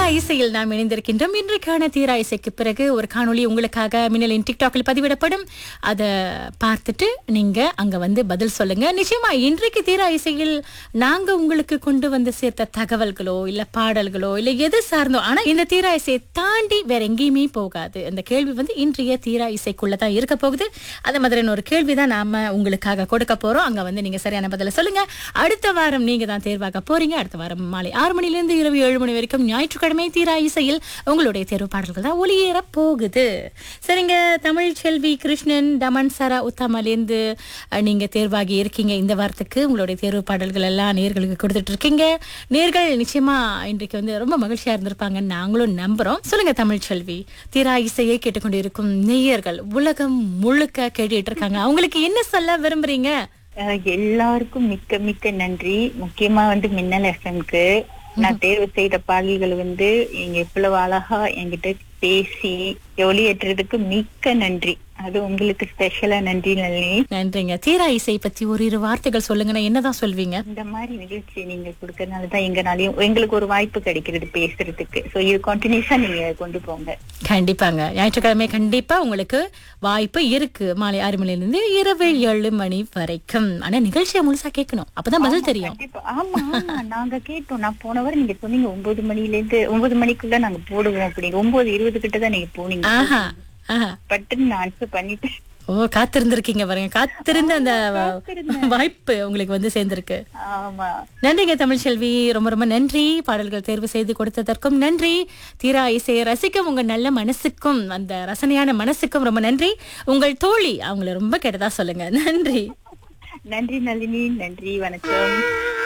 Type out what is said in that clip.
இசையில் நாம் இணைந்திருக்கின்றோம் இன்றைக்கான தீரா இசைக்கு பிறகு ஒரு காணொளி உங்களுக்காக மின்னலின் டிக்டாக்கில் பதிவிடப்படும் அதை பார்த்துட்டு நீங்க அங்க வந்து பதில் சொல்லுங்க நிச்சயமா இன்றைக்கு தீரா இசையில் நாங்க உங்களுக்கு கொண்டு வந்து சேர்த்த தகவல்களோ இல்ல பாடல்களோ இல்ல எது சார்ந்தோ ஆனா இந்த தீரா இசையை தாண்டி வேற எங்கேயுமே போகாது அந்த கேள்வி வந்து இன்றைய தீரா இசைக்குள்ள தான் இருக்க போகுது அந்த மாதிரியான ஒரு கேள்வி தான் நாம உங்களுக்காக கொடுக்க போறோம் அங்க வந்து நீங்க சரியான பதில சொல்லுங்க அடுத்த வாரம் நீங்க தான் தேர்வாக போறீங்க அடுத்த வாரம் மாலை ஆறு மணிலிருந்து இரவு ஏழு மணி வரைக்கும் ஞாயிற்றுக்கிழமை தீரா இசையில் உங்களுடைய தேர்வு பாடல்கள் தான் ஒளியேற போகுது சரிங்க தமிழ் செல்வி கிருஷ்ணன் தமன் சரா உத்தாமலேருந்து அஹ், நீங்க தேர்வாகி இருக்கீங்க இந்த வாரத்துக்கு உங்களுடைய தேர்வு பாடல்கள் எல்லாம் நேர்களுக்கு கொடுத்துட்டு இருக்கீங்க நேர்கள் நிச்சயமா இன்றைக்கு வந்து ரொம்ப மகிழ்ச்சியா இருந்திருப்பாங்கன்னு நாங்களும் நம்புறோம் சொல்லுங்க தமிழ் செல்வி தீரா இசையை கேட்டுக்கொண்டு இருக்கும் நேயர்கள் உலகம் முழுக்க கேட்டுட்டு இருக்காங்க அவங்களுக்கு என்ன சொல்ல விரும்புறீங்க அஹ் எல்லாருக்கும் மிக்க மிக்க நன்றி முக்கியமா வந்து மின்னல் எஃப்எம்க்கு நான் தேர்வு செய்த பாடல்கள் வந்து நீங்க இவ்வளவு அழகா என்கிட்ட பேசி ஒளியேற்றுறதுக்கு மிக்க நன்றி அது உங்களுக்கு ஸ்பெஷலா நன்றி நளினி நன்றிங்க தீரா இசை பத்தி ஒரு இரு வார்த்தைகள் சொல்லுங்கன்னா என்னதான் சொல்வீங்க இந்த மாதிரி நிகழ்ச்சி நீங்க கொடுக்கறதுனாலதான் எங்கனாலையும் எங்களுக்கு ஒரு வாய்ப்பு கிடைக்கிறது பேசுறதுக்கு சோ இது கண்டினியூஸா நீங்க கொண்டு போங்க கண்டிப்பாங்க ஞாயிற்றுக்கிழமை கண்டிப்பா உங்களுக்கு வாய்ப்பு இருக்கு மாலை ஆறு மணில இருந்து இரவு ஏழு மணி வரைக்கும் ஆனா நிகழ்ச்சியை முழுசா கேட்கணும் அப்பதான் பதில் தெரியும் கண்டிப்பா ஆமா ஆமா நாங்க கேட்டோம் நான் போன வாரம் நீங்க சொன்னீங்க ஒன்பது மணில இருந்து ஒன்பது மணிக்குள்ள நாங்க போடுவோம் அப்படின்னு ஒன்பது இருபது கிட்ட தான் நீங்க போனீங்க ஆஹா ஆஹா பட்டுன்னு நான் ஆன்சர் பண்ணிட்டேன் ஓ காத்திருந்திருக்கீங்க பாருங்க காத்திருந்த அந்த காத்திருந்தேன். வாய்ப்பு உங்களுக்கு வந்து சேர்ந்திருக்கு ஆமா நன்றிங்க தமிழ்செல்வி ரொம்ப ரொம்ப நன்றி பாடல்கள் தேர்வு செய்து கொடுத்ததற்கும் நன்றி தீரா இசையை ரசிக்கும் உங்க நல்ல மனசுக்கும் அந்த ரசனையான மனசுக்கும் ரொம்ப நன்றி உங்கள் தோழி அவங்கள ரொம்ப கெட்டதா சொல்லுங்க நன்றி நன்றி நளினி நன்றி வணக்கம்